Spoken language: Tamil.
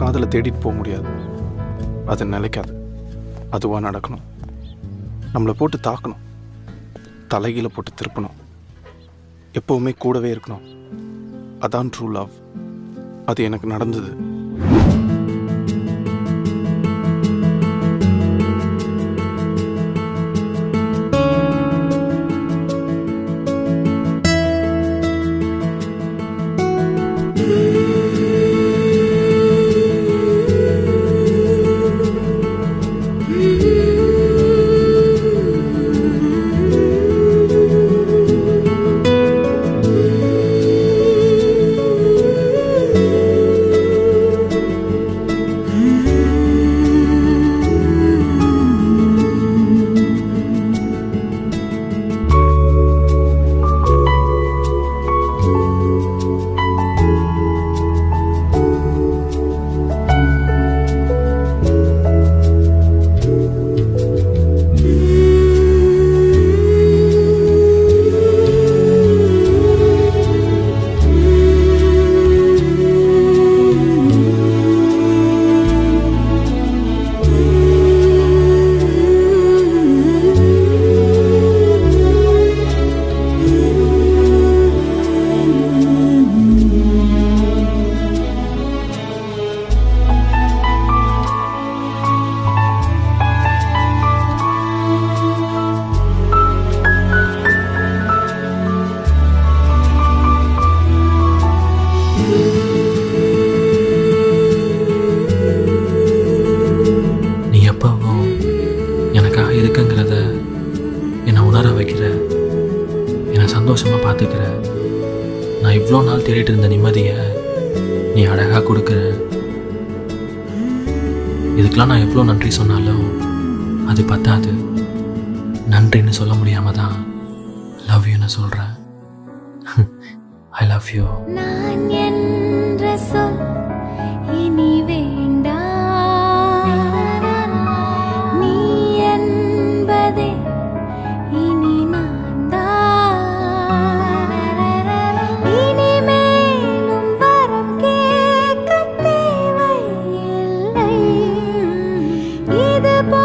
காதலை தேடிட்டு போக முடியாது அது நிலைக்காது அதுவாக நடக்கணும் நம்மளை போட்டு தாக்கணும் தலைகீழ போட்டு திருப்பணும் எப்போவுமே கூடவே இருக்கணும் அதான் ட்ரூ லவ் அது எனக்கு நடந்தது நீ எப்பவும் எனக்காக இருக்குங்கிறத என்னை உணர வைக்கிற என்னை சந்தோஷமாக பார்த்துக்கிற நான் இவ்வளோ நாள் தேடிட்டு இருந்த நிம்மதியை நீ அழகாக கொடுக்குற இதுக்கெல்லாம் நான் எவ்வளோ நன்றி சொன்னாலும் அது பத்தாது நன்றின்னு சொல்ல முடியாம தான் லவ் யூன்னு சொல்கிறேன் ஐ லவ் யூ நான் என்ற சொல் இனி வேண்டாம் நீ என்பதே இனி நான் தான் இனிமேலும் வரம் கேட்க தேவையில்லை இது